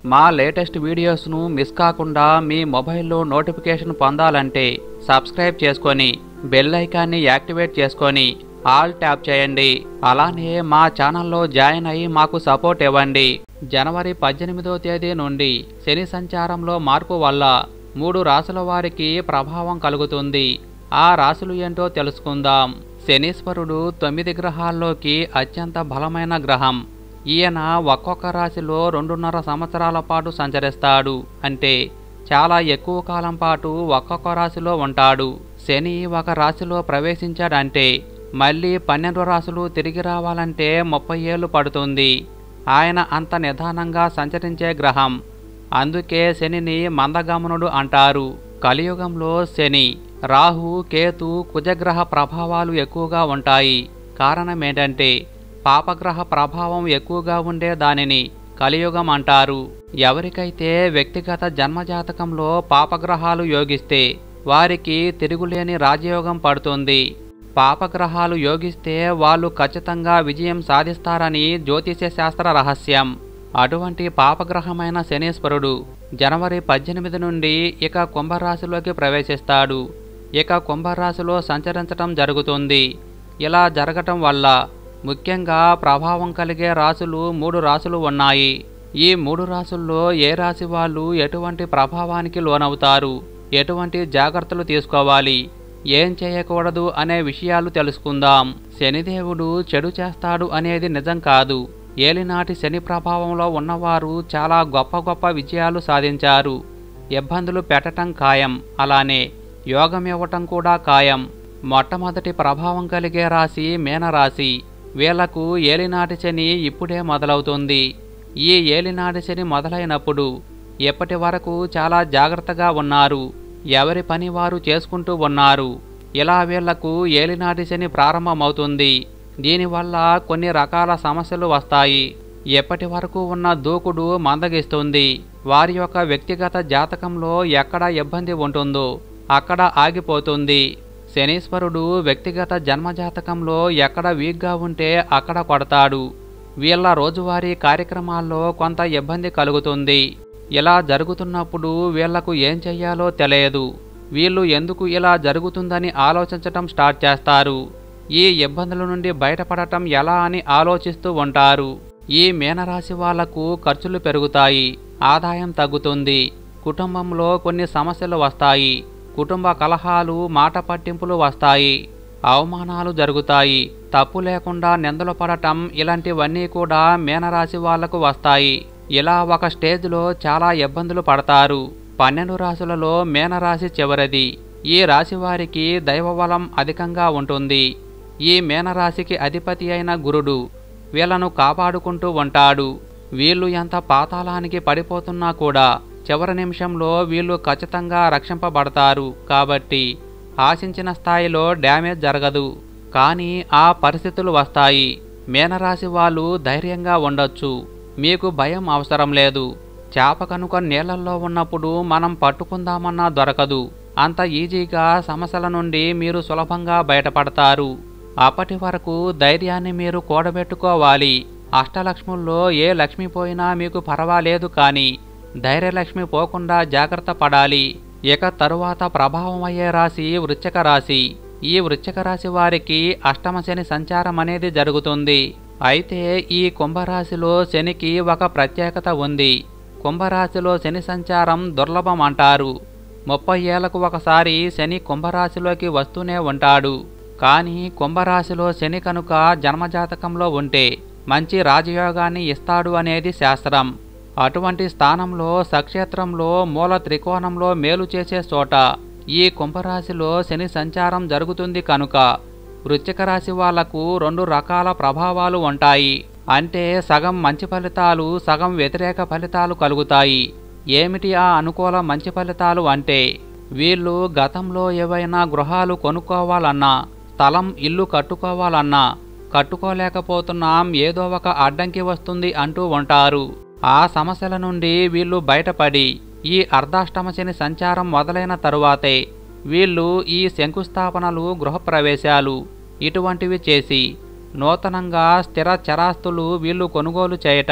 మా latest వీడియోస్ను miss కాకుండా మీ మొబైల్లో నోటిఫికేషన్ పొందాలంటే సబ్స్క్రైబ్ చేసుకొని బెల్ ఐకాన్ని యాక్టివేట్ చేసుకొని ఆల్ ట్యాప్ చేయండి అలానే మా ఛానల్లో జాయిన్ అయ్యి మాకు సపోర్ట్ ఇవ్వండి జనవరి పద్దెనిమిదో తేదీ నుండి శని సంచారంలో మార్పు వల్ల మూడు రాసుల వారికి ప్రభావం కలుగుతుంది ఆ రాశులు ఏంటో తెలుసుకుందాం శనీశ్వరుడు తొమ్మిది గ్రహాల్లోకి అత్యంత బలమైన గ్రహం ఈయన ఒక్కొక్క రాశిలో రెండున్నర సంవత్సరాల పాటు సంచరిస్తాడు అంటే చాలా ఎక్కువ కాలం పాటు ఒక్కొక్క రాశిలో ఉంటాడు శని ఒక రాశిలో ప్రవేశించాడంటే మళ్ళీ పన్నెండు రాశులు తిరిగి రావాలంటే ముప్పై ఏళ్ళు పడుతుంది ఆయన అంత నిదానంగా సంచరించే గ్రహం అందుకే శనిని మందగమనుడు అంటారు కలియుగంలో శని రాహు కేతు కుజగ్రహ ప్రభావాలు ఎక్కువగా ఉంటాయి కారణం ఏంటంటే పాపగ్రహ ప్రభావం ఎక్కువగా ఉండే దానిని కలియుగం అంటారు ఎవరికైతే వ్యక్తిగత జన్మజాతకంలో పాపగ్రహాలు యోగిస్తే వారికి తిరుగులేని రాజయోగం పడుతుంది పాపగ్రహాలు యోగిస్తే వాళ్ళు ఖచ్చితంగా విజయం సాధిస్తారని జ్యోతిష్య శాస్త్ర రహస్యం అటువంటి పాపగ్రహమైన శనీశ్వరుడు జనవరి పద్దెనిమిది నుండి ఇక కుంభరాశిలోకి ప్రవేశిస్తాడు ఇక కుంభరాశిలో సంచరించటం జరుగుతుంది ఇలా జరగటం వల్ల ముఖ్యంగా ప్రభావం కలిగే రాశులు మూడు రాశులు ఉన్నాయి ఈ మూడు రాశుల్లో ఏ రాశి వాళ్ళు ఎటువంటి ప్రభావానికి లోనవుతారు ఎటువంటి జాగ్రత్తలు తీసుకోవాలి ఏం చేయకూడదు అనే విషయాలు తెలుసుకుందాం శనిదేవుడు చెడు చేస్తాడు అనేది నిజం కాదు ఏలినాటి శని ప్రభావంలో ఉన్నవారు చాలా గొప్ప గొప్ప విజయాలు సాధించారు ఇబ్బందులు పెట్టటం ఖాయం అలానే యోగం ఇవ్వటం కూడా ఖాయం మొట్టమొదటి ప్రభావం కలిగే రాశి మీనరాశి వీళ్లకు ఏలినాటి శని ఇప్పుడే మొదలవుతుంది ఈ ఏలినాటి శని మొదలైనప్పుడు ఇప్పటి వరకు చాలా జాగ్రత్తగా ఉన్నారు ఎవరి పని వారు చేసుకుంటూ ఉన్నారు ఇలా వీళ్లకు ఏలినాటి శని ప్రారంభమవుతుంది దీనివల్ల కొన్ని రకాల సమస్యలు వస్తాయి ఎప్పటి వరకు ఉన్న దూకుడు మందగిస్తుంది వారి యొక్క వ్యక్తిగత జాతకంలో ఎక్కడ ఇబ్బంది ఉంటుందో అక్కడ ఆగిపోతుంది శనీశ్వరుడు వ్యక్తిగత జన్మజాతకంలో ఎక్కడ వీక్గా ఉంటే అక్కడ కొడతాడు వీళ్ళ రోజువారీ కార్యక్రమాల్లో కొంత ఇబ్బంది కలుగుతుంది ఇలా జరుగుతున్నప్పుడు వీళ్లకు ఏం చెయ్యాలో తెలియదు వీళ్ళు ఎందుకు ఇలా జరుగుతుందని ఆలోచించటం స్టార్ట్ చేస్తారు ఈ ఇబ్బందుల నుండి బయటపడటం ఎలా అని ఆలోచిస్తూ ఉంటారు ఈ మీనరాశి వాళ్లకు ఖర్చులు పెరుగుతాయి ఆదాయం తగ్గుతుంది కుటుంబంలో కొన్ని సమస్యలు వస్తాయి కుటుంబ కలహాలు మాట పట్టింపులు వస్తాయి అవమానాలు జరుగుతాయి తప్పు లేకుండా నిందలు పడటం ఇలాంటివన్నీ కూడా మీనరాశి వాళ్లకు వస్తాయి ఇలా ఒక స్టేజ్లో చాలా ఇబ్బందులు పడతారు పన్నెండు రాశులలో మీనరాశి చివరిది ఈ రాశి వారికి దైవబలం అధికంగా ఉంటుంది ఈ మీనరాశికి అధిపతి అయిన గురుడు వీళ్లను కాపాడుకుంటూ ఉంటాడు వీళ్ళు ఎంత పాతాళానికి పడిపోతున్నా కూడా చివరి నిమిషంలో వీళ్ళు ఖచ్చితంగా రక్షింపబడతారు కాబట్టి ఆశించిన స్థాయిలో డ్యామేజ్ జరగదు కానీ ఆ పరిస్థితులు వస్తాయి మీనరాశి వాళ్ళు ధైర్యంగా ఉండొచ్చు మీకు భయం అవసరం లేదు చేప కనుక నీళ్లలో ఉన్నప్పుడు మనం పట్టుకుందామన్నా దొరకదు అంత ఈజీగా సమస్యల నుండి మీరు సులభంగా బయటపడతారు అప్పటి వరకు ధైర్యాన్ని మీరు కూడబెట్టుకోవాలి అష్టలక్ష్ముల్లో ఏ లక్ష్మి పోయినా మీకు పర్వాలేదు కానీ ధైర్యలక్ష్మి పోకుండా జాగ్రత్త పడాలి ఇక తరువాత ప్రభావం అయ్యే రాశి వృశ్చిక రాశి ఈ వృశ్చిక రాశి వారికి అష్టమ శని సంచారం అనేది జరుగుతుంది అయితే ఈ కుంభరాశిలో శనికి ఒక ప్రత్యేకత ఉంది కుంభరాశిలో శని సంచారం దుర్లభం అంటారు ముప్పై ఏళ్లకు ఒకసారి శని కుంభరాశిలోకి వస్తూనే ఉంటాడు కానీ కుంభరాశిలో శని కనుక జన్మజాతకంలో ఉంటే మంచి రాజయోగాన్ని ఇస్తాడు అనేది శాస్త్రం అటువంటి స్థానంలో సక్షేత్రంలో మూల త్రికోణంలో మేలు చేసే చోట ఈ కుంభరాశిలో శని సంచారం జరుగుతుంది కనుక వృశ్చిక రాశి వాళ్లకు రెండు రకాల ప్రభావాలు ఉంటాయి అంటే సగం మంచి ఫలితాలు సగం వ్యతిరేక ఫలితాలు కలుగుతాయి ఏమిటి ఆ అనుకూల మంచి ఫలితాలు అంటే వీళ్ళు గతంలో ఏవైనా గృహాలు కొనుక్కోవాలన్నా స్థలం ఇల్లు కట్టుకోవాలన్నా కట్టుకోలేకపోతున్నాం ఏదో ఒక అడ్డంకి వస్తుంది అంటూ ఉంటారు ఆ సమస్యల నుండి వీళ్ళు బయటపడి ఈ అర్ధాష్టమశని సంచారం మొదలైన తరువాతే వీళ్ళు ఈ శంకుస్థాపనలు గృహప్రవేశాలు ఇటువంటివి చేసి నూతనంగా స్థిర చరాస్తులు వీళ్ళు కొనుగోలు చేయటం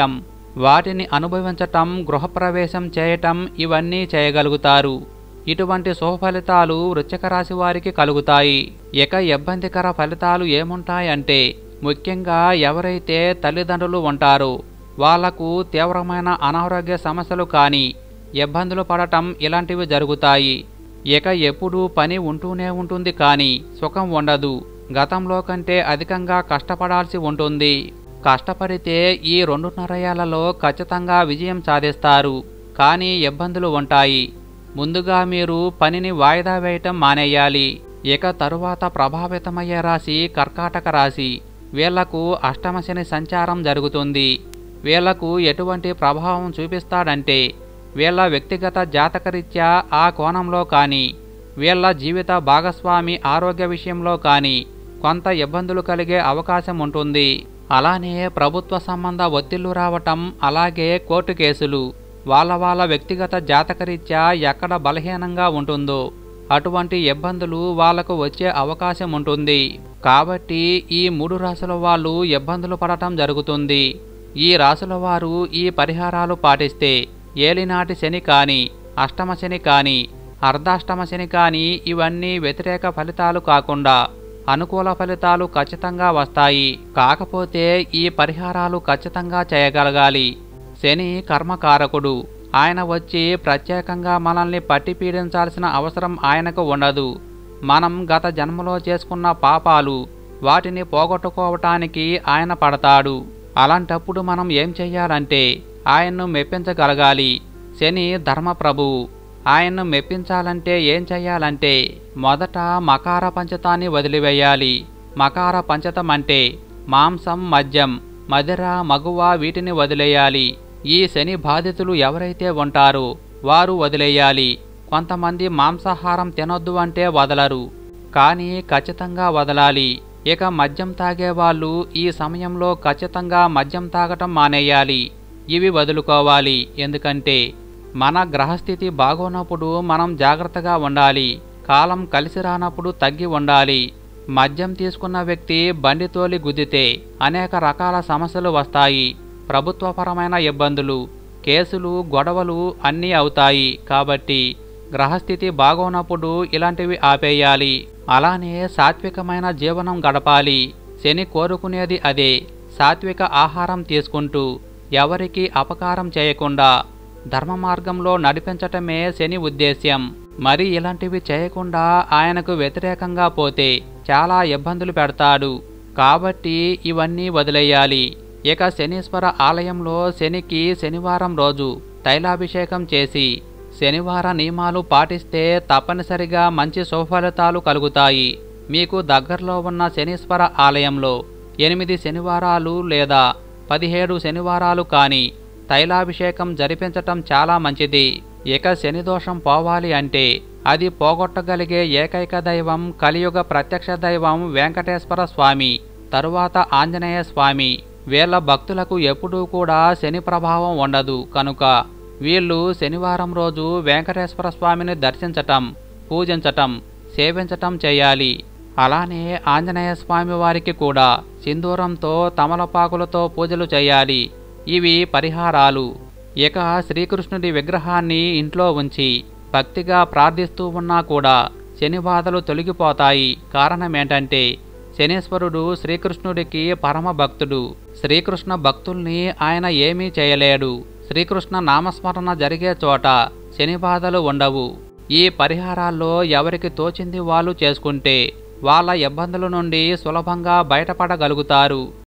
వాటిని అనుభవించటం గృహప్రవేశం చేయటం ఇవన్నీ చేయగలుగుతారు ఇటువంటి శుభఫలితాలు వృశ్చిక రాశి వారికి కలుగుతాయి ఇక ఇబ్బందికర ఫలితాలు ఏముంటాయంటే ముఖ్యంగా ఎవరైతే తల్లిదండ్రులు ఉంటారో వాళ్లకు తీవ్రమైన అనారోగ్య సమస్యలు కానీ ఇబ్బందులు పడటం ఇలాంటివి జరుగుతాయి ఇక ఎప్పుడూ పని ఉంటూనే ఉంటుంది కానీ సుఖం ఉండదు గతంలో కంటే అధికంగా కష్టపడాల్సి ఉంటుంది కష్టపడితే ఈ రెండున్నర ఏళ్లలో ఖచ్చితంగా విజయం సాధిస్తారు కానీ ఇబ్బందులు ఉంటాయి ముందుగా మీరు పనిని వాయిదా వేయటం మానేయాలి ఇక తరువాత ప్రభావితమయ్యే రాశి కర్కాటక రాశి వీళ్లకు అష్టమశని సంచారం జరుగుతుంది వీళ్లకు ఎటువంటి ప్రభావం చూపిస్తాడంటే వీళ్ళ వ్యక్తిగత జాతకరీత్యా ఆ కోణంలో కానీ వీళ్ళ జీవిత భాగస్వామి ఆరోగ్య విషయంలో కానీ కొంత ఇబ్బందులు కలిగే అవకాశం ఉంటుంది అలానే ప్రభుత్వ సంబంధ ఒత్తిళ్లు రావటం అలాగే కోర్టు కేసులు వాళ్ళ వాళ్ళ వ్యక్తిగత జాతకరీత్యా ఎక్కడ బలహీనంగా ఉంటుందో అటువంటి ఇబ్బందులు వాళ్లకు వచ్చే అవకాశం ఉంటుంది కాబట్టి ఈ మూడు రాసుల వాళ్ళు ఇబ్బందులు పడటం జరుగుతుంది ఈ రాసుల వారు ఈ పరిహారాలు పాటిస్తే ఏలినాటి శని కాని అష్టమ శని కాని అర్ధాష్టమ శని కాని ఇవన్నీ వ్యతిరేక ఫలితాలు కాకుండా అనుకూల ఫలితాలు ఖచ్చితంగా వస్తాయి కాకపోతే ఈ పరిహారాలు ఖచ్చితంగా చేయగలగాలి శని కర్మకారకుడు ఆయన వచ్చి ప్రత్యేకంగా మనల్ని పట్టి పీడించాల్సిన అవసరం ఆయనకు ఉండదు మనం గత జన్మలో చేసుకున్న పాపాలు వాటిని పోగొట్టుకోవటానికి ఆయన పడతాడు అలాంటప్పుడు మనం ఏం చెయ్యాలంటే ఆయన్ను మెప్పించగలగాలి శని ధర్మప్రభువు ఆయన్ను మెప్పించాలంటే ఏం చెయ్యాలంటే మొదట మకార పంచతాన్ని వదిలివేయాలి మకార పంచతం అంటే మాంసం మద్యం మదిర మగువ వీటిని వదిలేయాలి ఈ శని బాధితులు ఎవరైతే ఉంటారో వారు వదిలేయాలి కొంతమంది మాంసాహారం తినొద్దు అంటే వదలరు కానీ ఖచ్చితంగా వదలాలి ఇక మద్యం తాగేవాళ్ళు ఈ సమయంలో ఖచ్చితంగా మద్యం తాగటం మానేయాలి ఇవి వదులుకోవాలి ఎందుకంటే మన గ్రహస్థితి బాగోనప్పుడు మనం జాగ్రత్తగా ఉండాలి కాలం కలిసి రానప్పుడు తగ్గి ఉండాలి మద్యం తీసుకున్న వ్యక్తి బండి తోలి గుద్దితే అనేక రకాల సమస్యలు వస్తాయి ప్రభుత్వపరమైన ఇబ్బందులు కేసులు గొడవలు అన్నీ అవుతాయి కాబట్టి గ్రహస్థితి బాగోనప్పుడు ఇలాంటివి ఆపేయాలి అలానే సాత్వికమైన జీవనం గడపాలి శని కోరుకునేది అదే సాత్విక ఆహారం తీసుకుంటూ ఎవరికి అపకారం చేయకుండా ధర్మ మార్గంలో నడిపించటమే శని ఉద్దేశ్యం మరి ఇలాంటివి చేయకుండా ఆయనకు వ్యతిరేకంగా పోతే చాలా ఇబ్బందులు పెడతాడు కాబట్టి ఇవన్నీ వదిలేయాలి ఇక శనీశ్వర ఆలయంలో శనికి శనివారం రోజు తైలాభిషేకం చేసి శనివార నియమాలు పాటిస్తే తప్పనిసరిగా మంచి సుఫలితాలు కలుగుతాయి మీకు దగ్గరలో ఉన్న శనీశ్వర ఆలయంలో ఎనిమిది శనివారాలు లేదా పదిహేడు శనివారాలు కానీ తైలాభిషేకం జరిపించటం చాలా మంచిది ఇక శని దోషం పోవాలి అంటే అది పోగొట్టగలిగే ఏకైక దైవం కలియుగ ప్రత్యక్ష దైవం వెంకటేశ్వర స్వామి తరువాత ఆంజనేయ స్వామి వీళ్ళ భక్తులకు ఎప్పుడూ కూడా శని ప్రభావం ఉండదు కనుక వీళ్ళు శనివారం రోజు వెంకటేశ్వర స్వామిని దర్శించటం పూజించటం సేవించటం చేయాలి అలానే ఆంజనేయ స్వామి వారికి కూడా సింధూరంతో తమలపాకులతో పూజలు చేయాలి ఇవి పరిహారాలు ఇక శ్రీకృష్ణుడి విగ్రహాన్ని ఇంట్లో ఉంచి భక్తిగా ప్రార్థిస్తూ ఉన్నా కూడా శని బాధలు తొలగిపోతాయి కారణమేంటంటే శనీశ్వరుడు శ్రీకృష్ణుడికి పరమ భక్తుడు శ్రీకృష్ణ భక్తుల్ని ఆయన ఏమీ చేయలేడు శ్రీకృష్ణ నామస్మరణ జరిగే చోట శని బాధలు ఉండవు ఈ పరిహారాల్లో ఎవరికి తోచింది వాళ్ళు చేసుకుంటే వాళ్ళ ఇబ్బందుల నుండి సులభంగా బయటపడగలుగుతారు